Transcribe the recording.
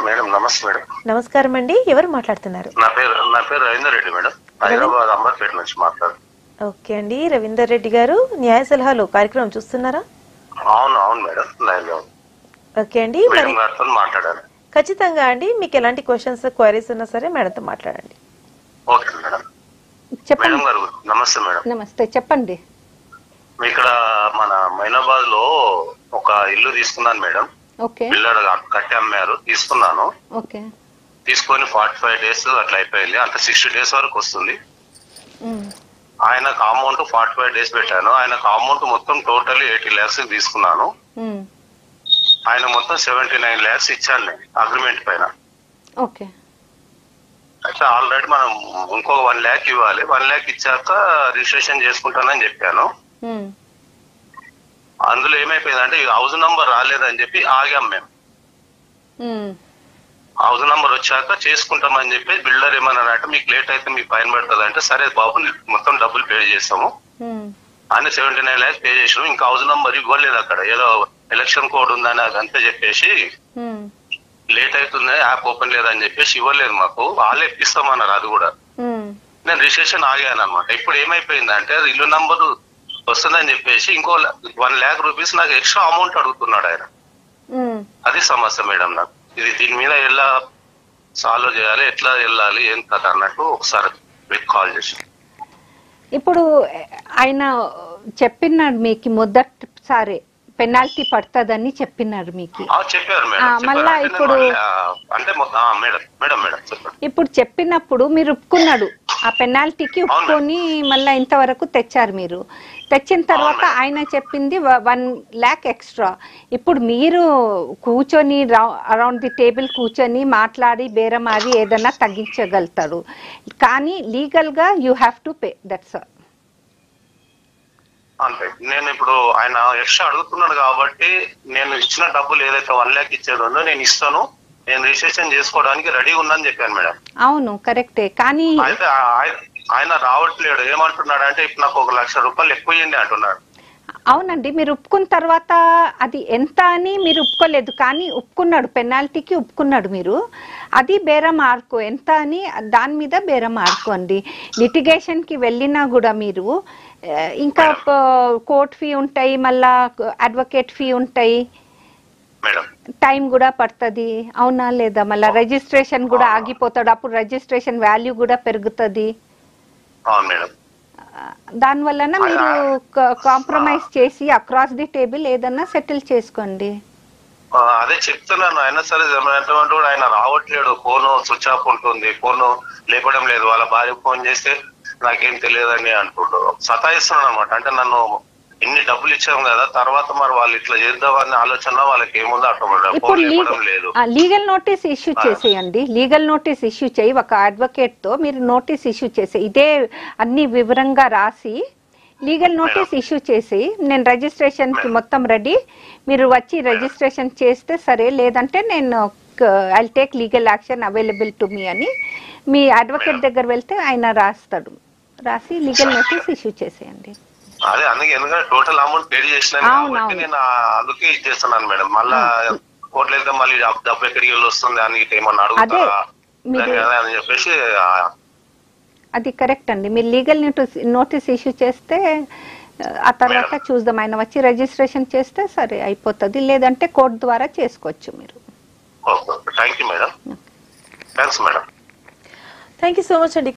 Madam నమస్తే madam నమస్కారం అండి ఎవరు మాట్లాడుతున్నారు నా పేరు నా పేరు రవీందర్ రెడ్డి మేడం హైదరాబాద్ అంబర్పేట నుంచి మాట్లాడు ఓకే అండి రవీందర్ రెడ్డి గారు న్యాయ సలహాలు కార్యక్రమం చూస్తున్నారా అవును అవును మేడం లైన్లో ఉంది. ఓకే అండి మరి మేడం గారితో మాట్లాడాను ఖచ్చితంగా అండి మీకు ఎలాంటి క్వశ్చన్స్ క్వైరీస్ ఉన్నా సరే మేడంతో మాట్లాడండి ఓకే మేడం చెప్పండి మేడం గారు నమస్తే మేడం నమస్తే చెప్పండి ఇక్కడ మన మైనాబాద్ లో ఒక ఇల్లు తీసుకున్నాను మేడం ఓకే పిల్లడు కట్టి అమ్మారు తీసుకున్నాను ఓకే తీసుకొని ఫార్టీ ఫైవ్ డేస్ అట్లా అయిపోయింది అంత సిక్స్టీ డేస్ వరకు వస్తుంది ఉమ్, ఆయనకు అమౌంట్ ఫార్టీ ఫైవ్ డేస్ పెట్టాను ఆయనకు అమౌంట్ మొత్తం టోటల్ ఎయిటీ ల్యాక్స్ తీసుకున్నాను ఉమ్, ఆయన మొత్తం సెవెంటీ నైన్ ల్యాక్స్ ఇచ్చాను నేను అగ్రిమెంట్ పైన ఓకే అయితే ఆల్రెడీ మనం ఇంకో వన్ ల్యాక్ ఇవ్వాలి వన్ ల్యాక్ ఇచ్చాక రిజిస్ట్రేషన్ చేసుకుంటానని చెప్పాను ఉమ్, అందులో ఏమైపోయిందంటే ఈ హౌస్ నంబర్ రాలేదని చెప్పి ఆగాం మేము ఉమ్, హౌస్ నంబర్ వచ్చాక చేసుకుంటామని చెప్పి బిల్డర్ ఏమన్నారంటే మీకు లేట్ అయితే మీకు ఫైన్ పడుతుంది అంటే సరే బాబు నీకు మొత్తం డబ్బులు పే చేస్తాము ఉమ్, ఆయన సెవెంటీ నైన్ ల్యాక్స్ పే చేసాము ఇంకా హౌస్ నంబర్ ఇవ్వలేదు అక్కడ ఏదో ఎలక్షన్ కోడ్ ఉందని అదంతా చెప్పేసి ఉమ్, లేట్ అవుతుంది యాప్ ఓపెన్ లేదని చెప్పేసి ఇవ్వలేదు మాకు వాళ్ళే ఇప్పిస్తామన్నారు అది కూడా ఉమ్, నేను రిజిస్ట్రేషన్ ఆగాను అనమాట ఇప్పుడు ఏమైపోయిందంటే అది ఇల్లు నంబర్ వస్తుందని చెప్పేసి ఇంకో వన్ ల్యాక్ రూపీస్ నాకు ఎక్స్ట్రా అమౌంట్ అడుగుతున్నాడు ఆయన ఉమ్. అది సమస్య మేడం నాకు ఇది దీని మీద ఎలా సాల్వ్ చేయాలి ఎట్లా వెళ్ళాలి ఏం కథ అన్నట్టు ఒకసారి మీకు కాల్ చేసి ఇప్పుడు ఆయన చెప్పినాడు మీకు మొదటిసారి పెనాల్టీ పడుతుందని చెప్పినారు మీకు ఆ, చెప్పారు మేడం ఆ, చెప్పారు. మళ్ళా అంటే నేను ఇప్పుడు- మళ్ళీ, ఆ, అంటే మొ- ఆ, మేడం మేడం మేడం చెప్పండి ఇప్పుడు చెప్పినప్పుడు మీరు ఒప్పుకున్నాడు ఆ పెనాల్టీకి ఒప్పుకొని మళ్ళీ ఇంతవరకు తెచ్చారు మీరు తెచ్చిన తర్వాత అవును. ఆయన చెప్పింది వన్ ల్యాక్ ఎక్స్ట్రా ఇప్పుడు మీరు కూర్చొని అరౌండ్ ది టేబుల్ కూర్చొని మాట్లాడి బేరమాడి ఏదైనా తగ్గించగలుగుతారు కానీ లీగల్గా you have to pay that's అంతే నేను ఇప్పుడు ఆయన ఎక్స్ట్రా అడుగుతున్నాడు కాబట్టి నేను ఇచ్చిన డబ్బులు ఏదైతే వన్ ల్యాక్ ఇచ్చేది ఉందో నేను ఇస్తాను నేను రిజిస్ట్రేషన్ చేసుకోవడానికి రెడీగా ఉన్నాను చెప్పాను మేడం అవును కరెక్టే కానీ అయితే ఆయ- ఆయన రావట్లేడు ఏమంటున్నాడు అంటే ఇప్పుడు నాకు ఒక లక్ష రూపాయలు ఎక్కువ ఇవ్వండి అంటున్నాడు అవునండి మీరు ఒప్పుకున్న తర్వాత అది ఎంత అని మీరు ఒప్పుకోలేదు కానీ ఒప్పుకున్నాడు పెనాల్టీకి ఒప్పుకున్నాడు మీరు అది బేరం ఆడుకో ఎంత అని దాని మీద బేరం ఆడుకోండి లిటిగేషన్కి వెళ్ళినా కూడా మీరు ఆ, ఇంకా కోర్ట్ ఫీ ఉంటాయి మళ్ళా అడ్వకేట్ ఫీ ఉంటాయి మేడం టైం కూడా పడుతుంది అవునా లేదా మళ్ళీ రిజిస్ట్రేషన్ కూడా ఆగిపోతాడు అప్పుడు రిజిస్ట్రేషన్ వాల్యూ కూడా పెరుగుతుంది అవును మేడం దాని వలన మీరు కాంప్రమైజ్ చేసి అక్రాస్ ది టేబుల్ ఏదన్నా సెటిల్ చేసుకోండి ఆ, అదే చెప్తున్నాను అయినా సరే జమనంటే కూడా ఆయన రావట్లేడు ఫోన్ స్విచ్ ఆఫ్ ఉంటుంది ఫోన్ లేపడం లేదు వాళ్ళ భార్య ఫోన్ చేస్తే నాకేం తెలియదని అంటుండ్రు సతాయిస్తున్నాను అనమాట అంటే నన్ను ఇన్ని డబ్బులు ఇచ్చాం కదా తర్వాత మరి వాళ్ళు ఇట్లా చేద్దామని ఆలోచన వాళ్ళకి ఏముందో అర్థం ఇప్పుడు ఫోన్ లేపడం లేదు లీగల్ నోటీస్ ఇష్యూ చేసేయండి లీగల్ నోటీస్ ఇష్యూ చేయి ఒక అడ్వకేట్ తో మీరు నోటీస్ ఇష్యూ చేసే ఇదే అన్ని వివరంగా రాసి లీగల్ నోటీస్ ఇష్యూ చేసి నేను రిజిస్ట్రేషన్ కి మొత్తం రెడీ మీరు వచ్చి రిజిస్ట్రేషన్ చేస్తే సరే లేదంటే నేను I take legal action available to me అని మీ అడ్వకేట్ దగ్గర వెళ్తే ఆయన రాస్తాడు రాసి లీగల్ నోటీస్ ఇష్యూ చేసేయండి అదే అందుకే ఎందుకంటే టోటల్ అమౌంట్ పే చేసినాను అవును, కాబట్టి అవును. నేను ఆ- అందుకే ఇచ్చేస్తున్నాను మేడం మళ్ళా కోర్టులో వెళ్తే మళ్ళీ డబ్బు డబ్బు ఎక్కడికి వెళ్ళి వస్తుంది అని ఏమన్నా అడుగుతారా మీరు- దాని కదా అని చెప్పేసి ఆ, అది కరెక్ట్ అండి మీరు లీగల్ నోటీస్ నోటీస్ ఇష్యూ చేస్తే ఆ తర్వాత చూద్దాం ఆయన వచ్చి రిజిస్ట్రేషన్ చేస్తే సరే అయిపోతుంది లేదంటే కోర్టు ద్వారా చేసుకోవచ్చు మీరు okay thank you madam thanks madam thank you so much అండి